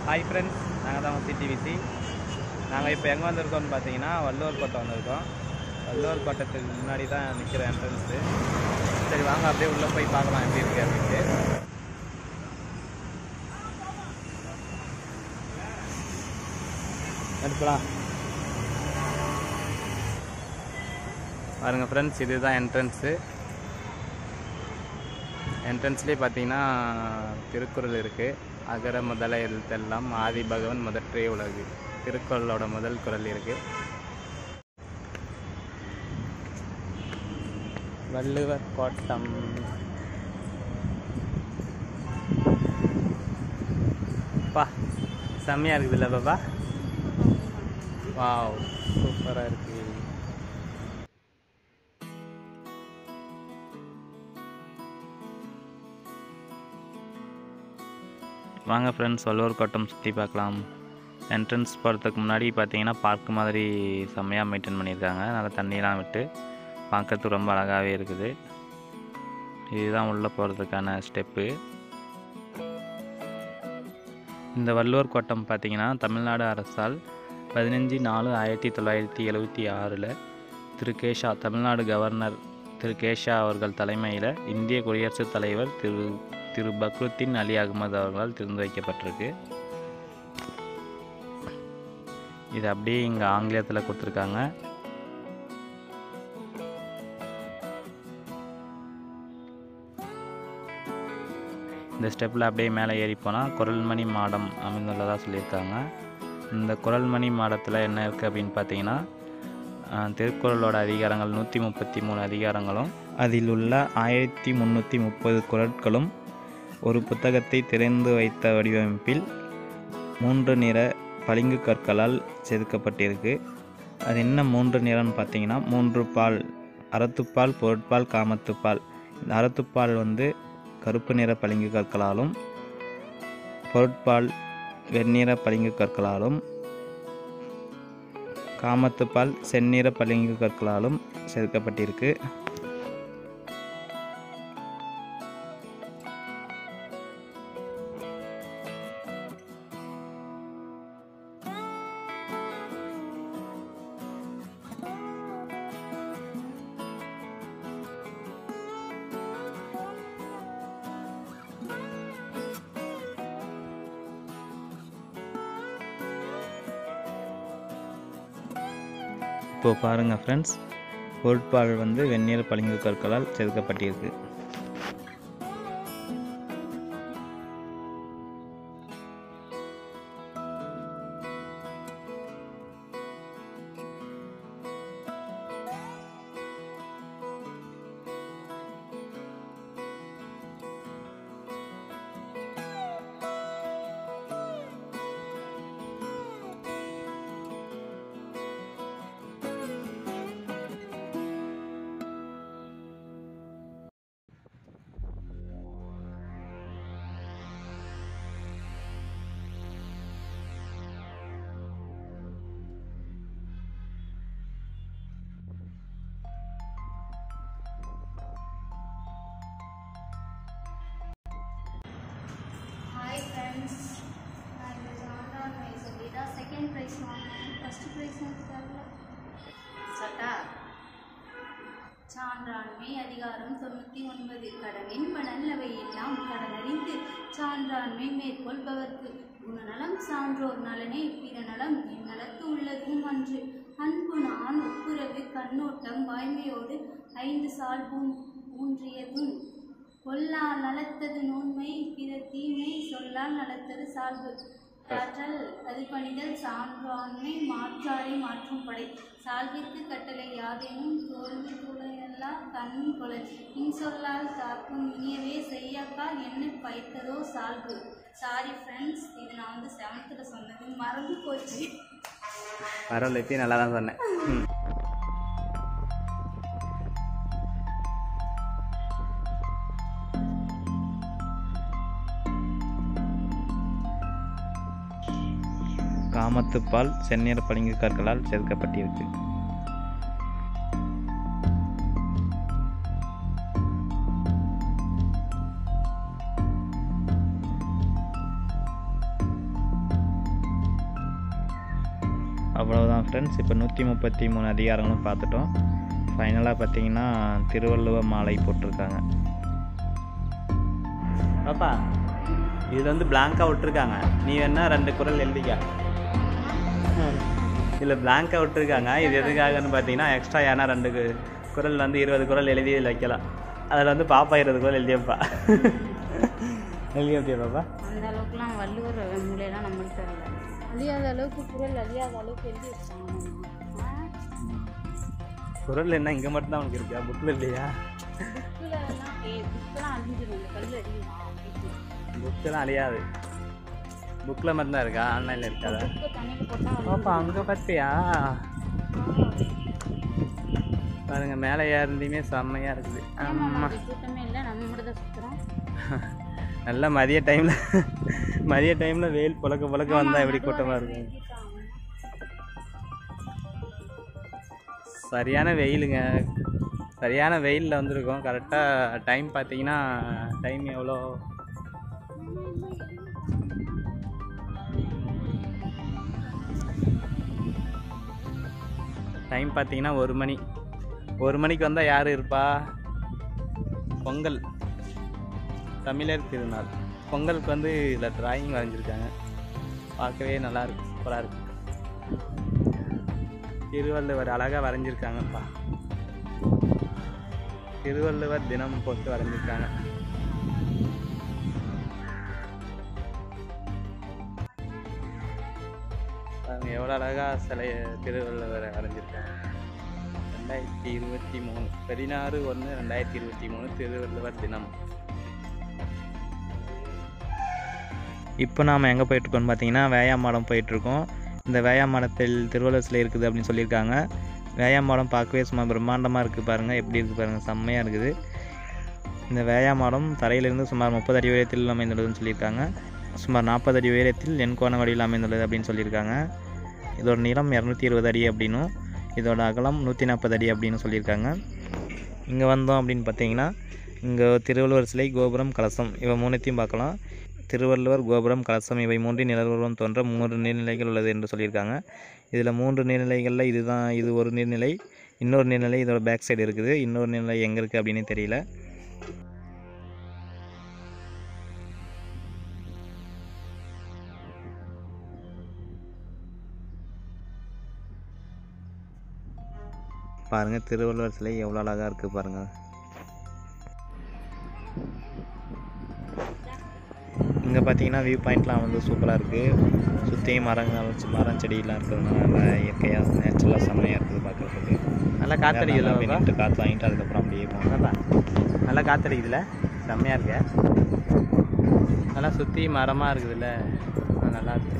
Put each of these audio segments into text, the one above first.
Hi friends நாங்கள் தான் சிடிவிசி நாங்கள் இப்போ எங்கே வந்திருக்கோம்னு பார்த்தீங்கன்னா வள்ளுவர் கோட்டை வந்திருக்கோம் வள்ளுவர் கோட்டத்துக்கு முன்னாடி தான் நிற்கிற என்ட்ரன்ஸு சரி வாங்க அப்படியே உள்ளே போய் பார்க்கலாம் எப்படி இருக்கு அப்படின்ட்டு எடுக்கலாம் பாருங்கள் ஃப்ரெண்ட்ஸ் இதுதான் என்ட்ரன்ஸு என்ட்ரன்ஸ்லேயே பார்த்தீங்கன்னா திருக்குறள் இருக்குது அகர முதல எழுத்தெல்லாம் ஆதி பகவன் முதற்றே உலகு திருக்குறளோட முதல் குறள் இருக்குது வள்ளுவர் கோட்டம் பா செம்மையாக இருக்குதுல்ல பாப்பா வாவ் சூப்பராக இருக்கு வாங்க ஃப்ரெண்ட்ஸ் வள்ளுவர் கோட்டம் சுற்றி பார்க்கலாம் என்ட்ரன்ஸ் போகிறதுக்கு முன்னாடி பார்த்தீங்கன்னா பார்க் மாதிரி செம்மையாக மெயின்டைன் பண்ணியிருக்காங்க நல்லா தண்ணியெலாம் விட்டு பார்க்கறதுக்கு ரொம்ப அழகாகவே இருக்குது இதுதான் உள்ளே போகிறதுக்கான ஸ்டெப்பு இந்த வள்ளுவர் கோட்டம் பார்த்தீங்கன்னா தமிழ்நாடு அரசால் பதினஞ்சு நாலு ஆயிரத்தி தொள்ளாயிரத்தி எழுபத்தி ஆறில் திரு கேஷா தமிழ்நாடு கவர்னர் திரு கேஷா அவர்கள் தலைமையில் இந்திய குடியரசுத் தலைவர் திரு திரு பக்ருத்தீன் அலி அகமது அவர்களால் திறந்து வைக்கப்பட்டிருக்கு இது அப்படியே இங்கே ஆங்கிலத்தில் கொடுத்துருக்காங்க இந்த ஸ்டெப்பில் அப்படியே மேலே ஏறி போனால் குரல்மணி மாடம் அமைந்துள்ளதாக சொல்லியிருக்காங்க இந்த குரல்மணி மாடத்தில் என்ன இருக்குது அப்படின்னு பார்த்தீங்கன்னா அஹ், திருக்குறளோட அதிகாரங்கள் நூற்றி முப்பத்தி மூணு அதிகாரங்களும் அதில் உள்ள ஆயிரத்தி முந்நூற்றி முப்பது குரட்களும் ஒரு புத்தகத்தை திறந்து வைத்த வடிவமைப்பில் மூன்று நிற பளிங்கு கற்களால் செதுக்கப்பட்டிருக்கு அது என்ன மூன்று நிறம்னு பார்த்தீங்கன்னா மூன்று பால் அறத்துப்பால் பொருட்பால் காமத்துப்பால் இந்த அறத்துப்பால் வந்து கருப்பு நிற பளிங்கு கற்களாலும் பொருட்பால் வெண்ணிற பளிங்கு கற்களாலும் காமத்துப்பால் செந்நிற பளிங்கு கற்களாலும் செதுக்கப்பட்டிருக்கு இப்போ பாருங்கள் ஃப்ரெண்ட்ஸ் பொருட்பால் வந்து வெந்நீர் பளிங்கு கற்களால் செதுக்கப்பட்டிருக்கு ஹாய் ஃப்ரெண்ட்ஸ் நான் இந்த ஜாண்டான் ப்ரைஸ் அப்படிதான் செகண்ட் ப்ரைஸ் வாங்கினேன் ஃபஸ்ட் ப்ரைஸ் எனக்கு தரல சட்டா சான்றாண்மை அதிகாரம் தொண்ணூற்றி ஒன்பது கடனின் மணல்லவை எல்லாம் கடனறிந்து சான்றாண்மை மேற்கொள்பவர்க்கு குணநலம் சான்றோர் நலனே பிற நலம் என் நலத்து உள்ளதும் அன்று அன்பு நான் ஒப்புரவு கண்ணோட்டம் வாய்மையோடு ஐந்து சால் பூ ஊன்றியதும் கொல்லா நலத்தது நூன்மை பிற தீமை சொல்லால் நலத்தது சால்பு காற்றல் அது பணிதல் சான்றாண்மை மாற்றாரை மாற்றும் படை சால்விற்கு கட்டளை யாதேனும் தோல்வி துளையல்லா கண் கொலை இன்சொல்லால் காக்கும் இனியவே செய்யாக்கால் என்ன பைத்ததோ சால்பு சாரி ஃப்ரெண்ட்ஸ் இது நான் வந்து செவன்த்தில் சொன்னது மறந்து போச்சு பரவாயில்ல இப்பயும் நல்லா தான் சொன்னேன் ம். காமத்துப்பால் செந்நிற பளிங்கு கற்களால் செதுக்கப்பட்டிருக்கு அவ்வளோதான் ஃப்ரெண்ட்ஸ் இப்போ நூற்றி முப்பத்தி மூணு அதிகாரங்களும் பார்த்துட்டோம் ஃபைனலாக பார்த்தீங்கன்னா திருவள்ளுவ மாலை போட்டிருக்காங்க பாப்பா இது வந்து பிளாங்காக விட்டுருக்காங்க நீ வேணா ரெண்டு குரல் எழுதிக்க இதில் பிளாங்காக விட்டுருக்காங்க இது எதுக்காகன்னு பார்த்தீங்கன்னா எக்ஸ்ட்ரா ஏன்னா ரெண்டு கு- குரல் வந்து இருபது குரல் எழுதி இதில் வைக்கலாம் அதில் வந்து பாப்பா இருபது குரல் எழுதி வைப்பா எழுதி வைப்பியா பாப்பா அந்த அளவுக்குலாம் வள்ளுவர் மூலையெல்லாம் நம்மள்கிட்ட இல்லை அழியாத அளவுக்கு குரல் அழியாத அளவுக்கு எழுதி வச்சாங்க குரல் என்ன இங்கே மட்டும்தான் உனக்கு இருக்கா புக்கில் இல்லையா புக்கில் எல்லாம் ஏ புக்கெல்லாம் அழிஞ்சிடும் இந்த கல் அழியுமா புக்கெல்லாம் அழியாது புக்கில் மட்டும்தான் இருக்கா ஆன்லைனில் இருக்காதா புக்கை தண்ணியில் போட்டால் பாப்பா அங்கே பார்த்தியா பாருங்க மேலே ஏறந்தையுமே செம்மையாக இருக்குது ஆமாம் கூட்டமே இல்லை நம்ம மட்டும் தான் சுற்றுறோம் நல்லா மதிய டைமில் மதிய டைமில் வெயில் புழக்க புழக்க வந்தால் எப்படி கூட்டமாக இருக்கும் சரியான வெயிலுங்க சரியான வெயிலில் வந்திருக்கோம் கரெக்டாக டைம் பார்த்தீங்கன்னா டைம் எவ்வளோ டைம் பார்த்தீங்கன்னா ஒரு மணி ஒரு மணிக்கு வந்தால் யார் இருப்பா பொங்கல் தமிழர் திருநாள் பொங்கலுக்கு வந்து இதில் டிராயிங் வரைஞ்சிருக்காங்க பார்க்கவே நல்லா இருக்கு சூப்பராக இருக்கு திருவள்ளுவர் அழகாக வரைஞ்சிருக்காங்கப்பா திருவள்ளுவர் தினம் போட்டு வரைஞ்சிருக்காங்க பாருங்க எவ்வளோ அழகாக சிலைய திருவள்ளுவரை வரைஞ்சிருக்காங்க ரெண்டாயிரத்தி இருபத்தி மூணு பதினாறு ஒன்று ரெண்டாயிரத்தி இருபத்தி மூணு திருவள்ளுவர் தினம் இப்போ நாம் எங்கே போயிட்டுருக்கோம்னு பார்த்தீங்கன்னா வேயாமாடம் போயிட்டுருக்கோம் இந்த வேயாமாடத்தில் திருவள்ளுவர் சிலை இருக்குது அப்படின்னு சொல்லியிருக்காங்க வேயாமாடம் பார்க்கவே சும்மா பிரம்மாண்டமாக இருக்குது பாருங்கள் எப்படி இருக்குது பாருங்கள் செம்மையாக இருக்குது இந்த வேயாமாடம் தரையிலிருந்து சுமார் முப்பது அடி உயரத்தில் அமைந்துள்ளதுன்னு சொல்லியிருக்காங்க சுமார் நாற்பது அடி உயரத்தில் எண்கோண வடிவில் அமைந்துள்ளது அப்படின்னு சொல்லியிருக்காங்க இதோட நீளம் இரநூத்தி இருபது அடி அப்படின்னும் இதோட அகலம் நூற்றி நாற்பது அடி அப்படின்னு சொல்லியிருக்காங்க இங்கே வந்தோம் அப்படின்னு பார்த்தீங்கன்னா இங்கே திருவள்ளுவர் சிலை கோபுரம் கலசம் இவை மூணுத்தையும் பார்க்கலாம் திருவள்ளுவர் கோபுரம் கலசம் இவை மூன்றின் நிலவரம் தோன்ற மூன்று நீர்நிலைகள் உள்ளது என்று சொல்லியிருக்காங்க இதில் மூன்று நீர்நிலைகளில் இதுதான் இது ஒரு நீர்நிலை இன்னொரு நீர்நிலை இதோட பேக் சைடு இருக்குது இன்னொரு நீர்நிலை எங்கே இருக்குது அப்படின்னு தெரியல பாருங்கள் திருவள்ளுவர் சிலை எவ்வளோ அழகாக இருக்குது பாருங்கள் இங்கே பார்த்தீங்கன்னா வியூ பாயிண்ட்லாம் வந்து சூப்பராக இருக்குது சுற்றியும் மரங்கள் மரம் செடியெல்லாம் இருக்கிறதுனால நல்லா இயற்கையாக நேச்சுரலாக செம்மையாக இருக்குது பார்க்குறதுக்கு நல்லா காற்றடிக்குதுல நின்று காற்று வாங்கிட்டு அதுக்கப்புறம் அப்படியே போகலாம் நல்லா காற்றடிக்குதுல செம்மையாக இருக்கு நல்லா சுற்றி மரமாக இருக்குதுல்ல அது நல்லா இருக்கு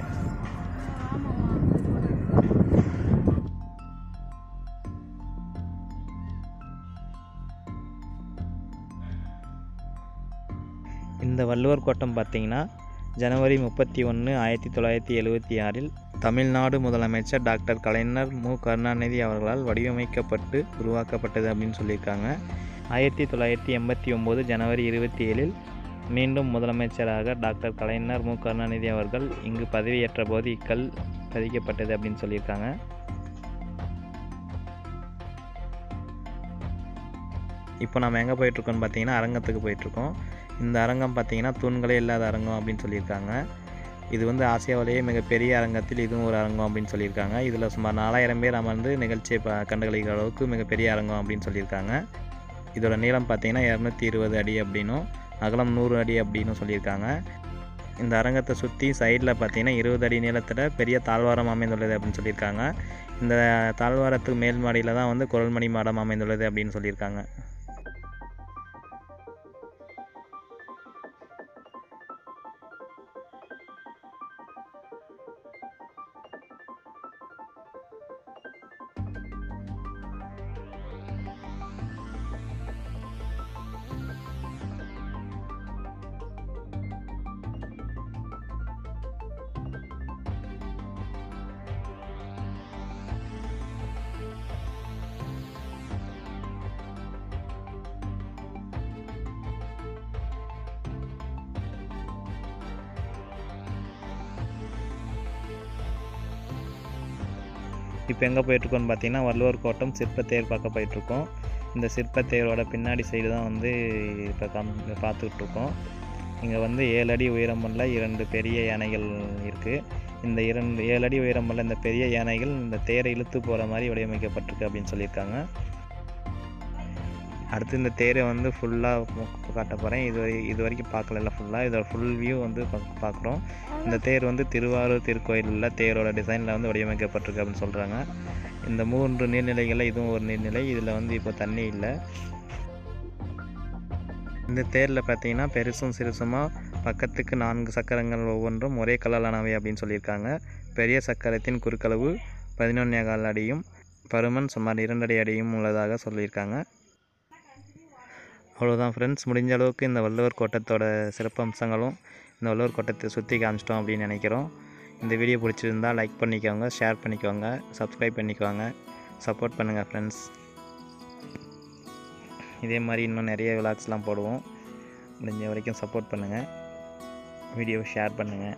இந்த வள்ளுவர் கோட்டம் பார்த்தீங்கன்னா ஜனவரி முப்பத்தி ஒன்று ஆயிரத்தி தொள்ளாயிரத்தி எழுவத்தி ஆறில் தமிழ்நாடு முதலமைச்சர் டாக்டர் கலைஞர் மு கருணாநிதி அவர்களால் வடிவமைக்கப்பட்டு உருவாக்கப்பட்டது அப்படின்னு சொல்லியிருக்காங்க ஆயிரத்தி தொள்ளாயிரத்தி எண்பத்தி ஒம்பது ஜனவரி இருபத்தி ஏழில் மீண்டும் முதலமைச்சராக டாக்டர் கலைஞர் மு கருணாநிதி அவர்கள் இங்கு பதவியேற்ற போது இக்கல் பதிக்கப்பட்டது அப்படின்னு சொல்லியிருக்காங்க இப்போ நம்ம எங்கே போயிட்டுருக்கோம்னு பார்த்தீங்கன்னா அரங்கத்துக்கு போயிட்டுருக்கோம் இந்த அரங்கம் பார்த்தீங்கன்னா தூண்களே இல்லாத அரங்கம் அப்படின்னு சொல்லியிருக்காங்க இது வந்து ஆசியாவிலேயே மிகப்பெரிய அரங்கத்தில் இதுவும் ஒரு அரங்கம் அப்படின்னு சொல்லியிருக்காங்க இதில் சுமார் நாலாயிரம் பேர் அமர்ந்து நிகழ்ச்சியை ப கண்டுகளிக்கிற அளவுக்கு மிகப்பெரிய அரங்கம் அப்படின்னு சொல்லியிருக்காங்க இதோட நீளம் பார்த்தீங்கன்னா இரநூத்தி இருபது அடி அப்படின்னும் அகலம் நூறு அடி அப்படின்னு சொல்லியிருக்காங்க இந்த அரங்கத்தை சுற்றி சைடில் பார்த்தீங்கன்னா இருபது அடி நீளத்தில் பெரிய தாழ்வாரம் அமைந்துள்ளது அப்படின்னு சொல்லியிருக்காங்க இந்த தாழ்வாரத்துக்கு மேல் மாடியில் தான் வந்து குரல்மணி மாடம் அமைந்துள்ளது அப்படின்னு சொல்லியிருக்காங்க இப்போ எங்கே போயிட்டுருக்கோம்னு பார்த்தீங்கன்னா வள்ளுவர் கோட்டம் சிற்பத்தேர் பார்க்க போயிட்டுருக்கோம் இந்த சிற்பத்தேரோட பின்னாடி சைடு தான் வந்து இப்போ கம் பார்த்துக்கிட்டு இருக்கோம் இங்கே வந்து ஏழு அடி உயரமுள்ள இரண்டு பெரிய யானைகள் இருக்குது இந்த இரண்டு ஏழு அடி உயரமுள்ள இந்த பெரிய யானைகள் இந்த தேரை இழுத்து போகிற மாதிரி வடிவமைக்கப்பட்டிருக்கு அப்படின்னு சொல்லியிருக்காங்க அடுத்து இந்த தேரை வந்து ஃபுல்லாக காட்ட போகிறேன் இது வரை இது வரைக்கும் பார்க்கல ஃபுல்லாக இதோட ஃபுல் வியூ வந்து பா- பார்க்குறோம் இந்த தேர் வந்து திருவாரூர் திருக்கோயில் உள்ள தேரோட டிசைனில் வந்து வடிவமைக்கப்பட்டிருக்கு அப்படின்னு சொல்கிறாங்க இந்த மூன்று நீர்நிலைகளில் இதுவும் ஒரு நீர்நிலை இதில் வந்து இப்போ தண்ணி இல்லை இந்த தேரில் பார்த்தீங்கன்னா பெருசும் சிறுசுமாக பக்கத்துக்கு நான்கு சக்கரங்கள் ஒவ்வொன்றும் ஒரே கல்லாலானவை அப்படின்னு சொல்லியிருக்காங்க பெரிய சக்கரத்தின் குறுக்களவு பதினொன்னே கால் அடியும் பருமன் சுமார் இரண்டடி அடியும் உள்ளதாக சொல்லியிருக்காங்க அவ்வளோதான் ஃப்ரெண்ட்ஸ் முடிஞ்ச அளவுக்கு இந்த வள்ளுவர் கோட்டத்தோட சிறப்பம்சங்களும் இந்த வள்ளுவர் கோட்டத்தை சுற்றி காமிச்சிட்டோம் அப்படின்னு நினைக்கிறோம் இந்த வீடியோ பிடிச்சிருந்தா லைக் பண்ணிக்கோங்க ஷேர் பண்ணிக்கோங்க சப்ஸ்கிரைப் பண்ணிக்கோங்க சப்போர்ட் பண்ணுங்கள் ஃப்ரெண்ட்ஸ் இதே மாதிரி இன்னும் நிறைய விளாக்ஸ்லாம் போடுவோம் முடிஞ்ச வரைக்கும் சப்போர்ட் பண்ணுங்கள் வீடியோவை ஷேர் பண்ணுங்கள்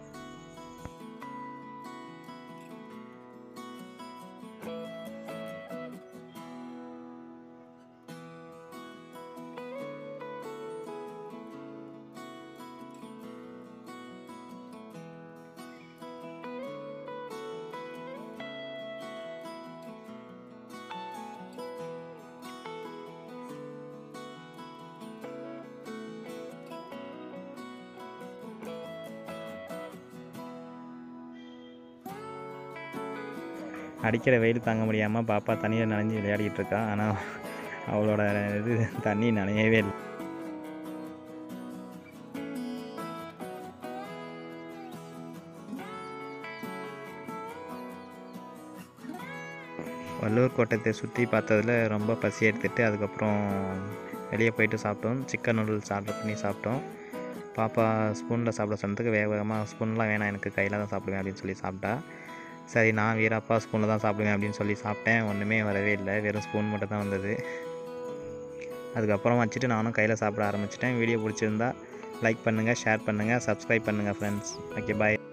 அடிக்கிற வெயில் தாங்க முடியாமல் பாப்பா தண்ணியில் நனைஞ்சு விளையாடிட்டு இருக்கா ஆனால் அவளோட இது தண்ணி நனையவே இல்லை வள்ளுவர் கோட்டத்தை சுற்றி பார்த்ததுல ரொம்ப பசி எடுத்துட்டு அதுக்கப்புறம் வெளியே போயிட்டு சாப்பிட்டோம் சிக்கன் நூடுல்ஸ் ஆர்டர் பண்ணி சாப்பிட்டோம் பாப்பா ஸ்பூனில் சாப்பிட சொன்னதுக்கு வேக வேகமாக ஸ்பூன்லாம் வேணாம் எனக்கு கையில் தான் சாப்பிடுவேன் அப்படின்னு சொல்லி சாப்பிட்டா சரி நான் வீரப்பா ஸ்பூனில் தான் சாப்பிடுவேன் அப்படின்னு சொல்லி சாப்பிட்டேன் ஒன்றுமே வரவே இல்லை வெறும் ஸ்பூன் மட்டும் தான் வந்தது அதுக்கப்புறம் வச்சுட்டு நானும் கையில் சாப்பிட ஆரம்பிச்சிட்டேன் வீடியோ பிடிச்சிருந்தா லைக் பண்ணுங்கள் ஷேர் பண்ணுங்கள் சப்ஸ்கிரைப் பண்ணுங்கள் ஃப்ரெண்ட்ஸ் ஓகே பாய்